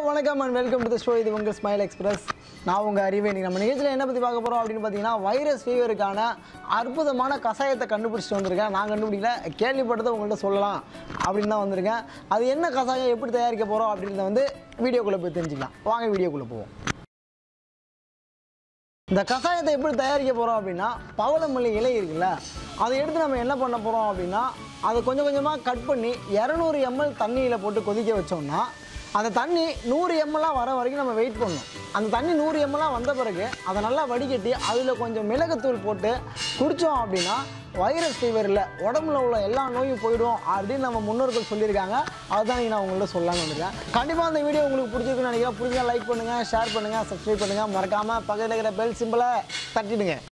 வணக்கம் and welcome to the show இது உங்கள் ஸ்மைல் எக்ஸ்பிரஸ் நான் உங்கள் அறிவே இன்னைக்கு நம்ம நிகழ்ச்சியில் என்ன பற்றி பார்க்க போகிறோம் அப்படின்னு பார்த்தீங்கன்னா வைரஸ் ஃபீவருக்கான அற்புதமான கஷாயத்தை கண்டுபிடிச்சிட்டு வந்திருக்கேன் நான் கண்டுபிடிக்கல கேள்விப்பட்டதை உங்கள்கிட்ட சொல்லலாம் அப்படின்னு தான் வந்திருக்கேன் அது என்ன கஷாயம் எப்படி தயாரிக்க போகிறோம் அப்படின்றத வந்து வீடியோக்குள்ளே போய் தெரிஞ்சுக்கலாம் வாங்க வீடியோக்குள்ளே போவோம் இந்த கஷாயத்தை எப்படி தயாரிக்க போகிறோம் அப்படின்னா பவளமல்லி இலை இருக்குல்ல அதை எடுத்து நம்ம என்ன பண்ண போகிறோம் அப்படின்னா அதை கொஞ்சம் கொஞ்சமாக கட் பண்ணி இரநூறு எம்எல் தண்ணியில் போட்டு கொதிக்க வச்சோம்னா அந்த தண்ணி நூறு எம்எல்லாம் வர வரைக்கும் நம்ம வெயிட் பண்ணணும் அந்த தண்ணி நூறு எம்எல்லாம் வந்த பிறகு அதை நல்லா வடிகட்டி அதில் கொஞ்சம் மிளகுத்தூள் போட்டு குடித்தோம் அப்படின்னா வைரஸ் ஃபீவர் இல்லை உடம்புல உள்ள எல்லா நோயும் போயிடும் அப்படின்னு நம்ம முன்னோர்கள் சொல்லியிருக்காங்க அதுதான் நீ நான் உங்கள்ட்ட சொல்லலாம்னு வந்திருக்கேன் கண்டிப்பாக அந்த வீடியோ உங்களுக்கு பிடிச்சிருக்குன்னு நினைக்கிறேன் பிடிச்சா லைக் பண்ணுங்கள் ஷேர் பண்ணுங்கள் சப்ஸ்கிரைப் பண்ணுங்கள் மறக்காமல் பக்கத்தில் இருக்கிற பெல் சிம்பிளை தட்டிடுங்க